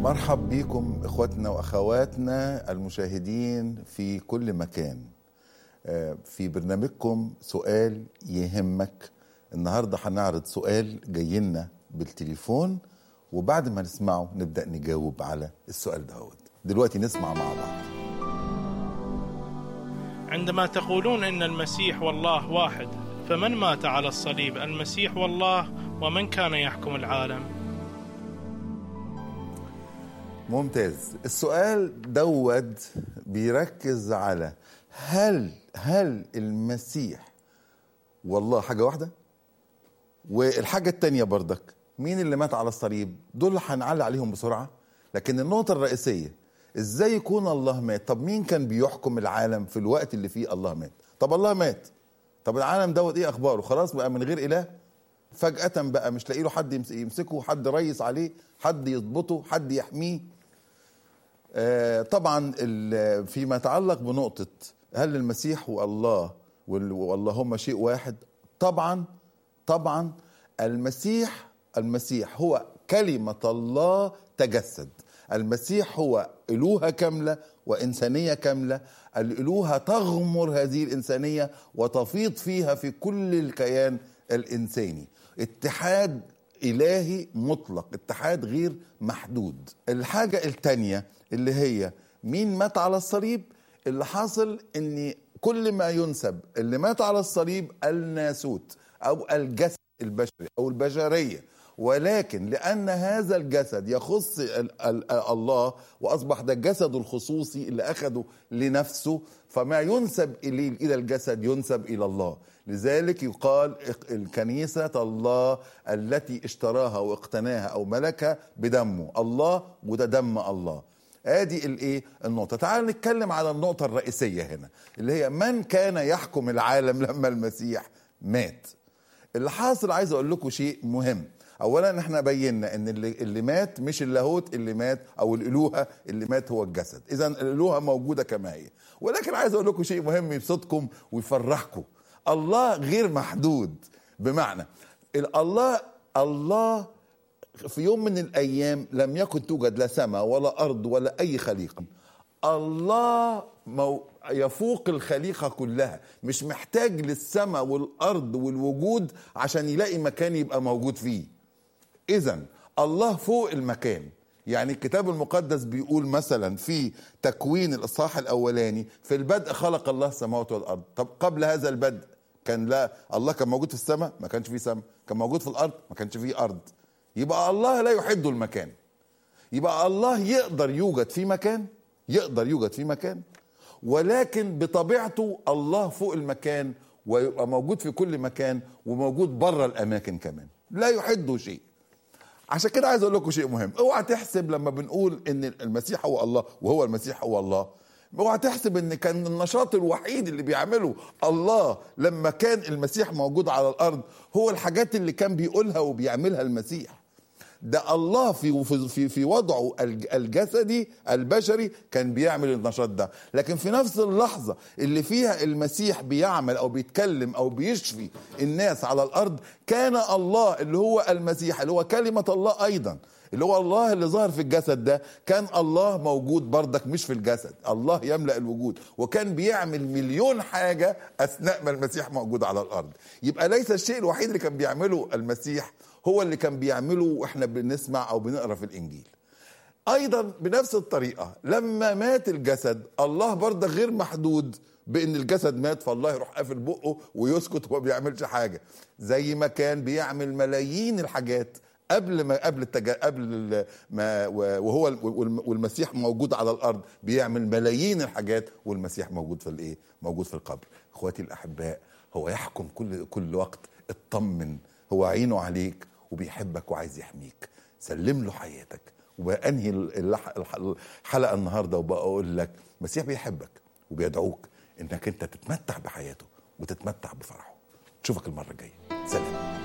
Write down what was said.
مرحب بكم اخواتنا واخواتنا المشاهدين في كل مكان آه، في برنامجكم سؤال يهمك النهارده هنعرض سؤال جاي لنا بالتليفون وبعد ما نسمعه نبدا نجاوب على السؤال دهوت دلوقتي نسمع مع بعض عندما تقولون ان المسيح والله واحد فمن مات على الصليب المسيح والله ومن كان يحكم العالم ممتاز السؤال دوت بيركز على هل هل المسيح والله حاجة واحدة والحاجة التانية برضك مين اللي مات على الصليب دول اللي هنعلق عليهم بسرعة لكن النقطة الرئيسية ازاي يكون الله مات طب مين كان بيحكم العالم في الوقت اللي فيه الله مات طب الله مات طب العالم دوت ايه اخباره خلاص بقى من غير اله فجأة بقى مش لاقي له حد يمس- يمسكه حد ريس عليه حد يضبطه حد يحميه آه، طبعا ال- فيما يتعلق بنقطة هل المسيح والله وال- واللهم شيء واحد طبعا طبعا المسيح المسيح هو كلمة الله تجسد المسيح هو ألوهة كاملة وإنسانية كاملة الألوهة تغمر هذه الإنسانية وتفيض فيها في كل الكيان الإنساني اتحاد إلهي مطلق اتحاد غير محدود الحاجة التانية اللي هي مين مات على الصليب اللي حاصل ان كل ما ينسب اللي مات على الصليب الناسوت او الجسد البشري او البشريه ولكن لان هذا الجسد يخص ال- ال- الله واصبح ده الجسد الخصوصي اللي اخده لنفسه فما ينسب اليه الى الجسد ينسب الى الله لذلك يقال اق- الكنيسه الله التي اشتراها واقتناها او ملكها بدمه الله وده دم الله ادي الايه النقطه تعال نتكلم على النقطه الرئيسيه هنا اللي هي من كان يحكم العالم لما المسيح مات اللي حاصل عايز اقول لكم شيء مهم اولا احنا بينا ان اللي, اللي مات مش اللاهوت اللي مات او الالوهه اللي مات هو الجسد اذا الالوهه موجوده كما هي ولكن عايز اقول لكم شيء مهم يبسطكم ويفرحكم الله غير محدود بمعنى ال- الله الله في يوم من الايام لم يكن توجد لا سماء ولا ارض ولا اي خليقه الله مو يفوق الخليقه كلها مش محتاج للسماء والارض والوجود عشان يلاقي مكان يبقى موجود فيه اذا الله فوق المكان يعني الكتاب المقدس بيقول مثلا في تكوين الاصحاح الاولاني في البدء خلق الله السماوات والارض طب قبل هذا البدء كان لا الله كان موجود في السماء ما كانش فيه سماء كان موجود في الارض ما كانش فيه ارض يبقى الله لا يحد المكان يبقى الله يقدر يوجد في مكان يقدر يوجد في مكان ولكن بطبيعته الله فوق المكان ويبقى موجود في كل مكان وموجود بره الاماكن كمان لا يحده شيء عشان كده عايز اقول لكم شيء مهم اوعى تحسب لما بنقول ان المسيح هو الله وهو المسيح هو الله اوعى تحسب ان كان النشاط الوحيد اللي بيعمله الله لما كان المسيح موجود على الارض هو الحاجات اللي كان بيقولها وبيعملها المسيح ده الله في في في, في وضعه الج- الجسدي البشري كان بيعمل النشاط ده لكن في نفس اللحظه اللي فيها المسيح بيعمل او بيتكلم او بيشفي الناس على الارض كان الله اللي هو المسيح اللي هو كلمه الله ايضا اللي هو الله اللي ظهر في الجسد ده كان الله موجود بردك مش في الجسد الله يملأ الوجود وكان بيعمل مليون حاجة أثناء ما المسيح موجود على الأرض يبقى ليس الشيء الوحيد اللي كان بيعمله المسيح هو اللي كان بيعمله واحنا بنسمع او بنقرا في الانجيل ايضا بنفس الطريقه لما مات الجسد الله برضه غير محدود بان الجسد مات فالله يروح قافل بقه ويسكت وما بيعملش حاجه زي ما كان بيعمل ملايين الحاجات قبل ما قبل التج... قبل ال- ما وهو ال- والم- والمسيح موجود على الارض بيعمل ملايين الحاجات والمسيح موجود في الايه؟ موجود في القبر. اخواتي الاحباء هو يحكم كل كل وقت اطمن هو عينه عليك وبيحبك وعايز يحميك سلم له حياتك وانهي اللح- الح- الحلقه النهارده وبقول لك المسيح بيحبك وبيدعوك انك انت تتمتع بحياته وتتمتع بفرحه. نشوفك المره الجايه سلام